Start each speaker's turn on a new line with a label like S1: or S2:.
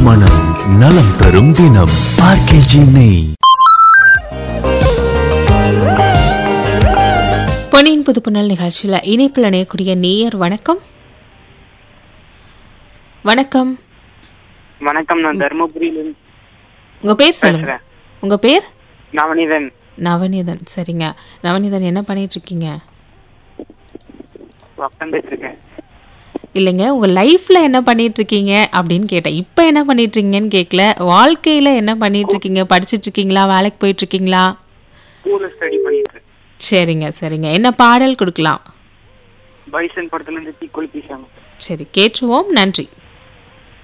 S1: மனம் நலம் தரும் தினம் ஆர்கேஜி நெய்
S2: பொன்னியின் புதுப்புணல் நிகழ்ச்சியில் இணைப்பில் இணையக்கூடிய நேயர் வணக்கம் வணக்கம்
S3: வணக்கம் நான் தருமபுரியிலிருந்து
S2: உங்க பேர் சொல்லுங்க
S3: பேசுறேன்.
S2: உங்க பேர்
S3: நவநீதன்
S2: நவநீதன் சரிங்க நவநீதன் என்ன பண்ணிட்டு இருக்கீங்க
S3: வக்கம் பேசிருக்கேன்
S2: இல்லைங்க உங்க லைஃப்ல என்ன பண்ணிட்டு இருக்கீங்க அப்படின்னு கேட்டேன் இப்போ என்ன பண்ணிட்டு இருக்கீங்கன்னு கேட்கல வாழ்க்கையில என்ன பண்ணிட்டு இருக்கீங்க படிச்சிட்டு இருக்கீங்களா வேலைக்கு போயிட்டு இருக்கீங்களா
S3: ஸ்கூல்ல ஸ்டடி பண்ணிட்டு இருக்கேன்
S2: சரிங்க சரிங்க என்ன பாடல் கொடுக்கலாம்
S3: பைசன் படத்துல இருந்து தீக்குளிப்பிச்சாங்க
S2: சரி கேட்டுருவோம் நன்றி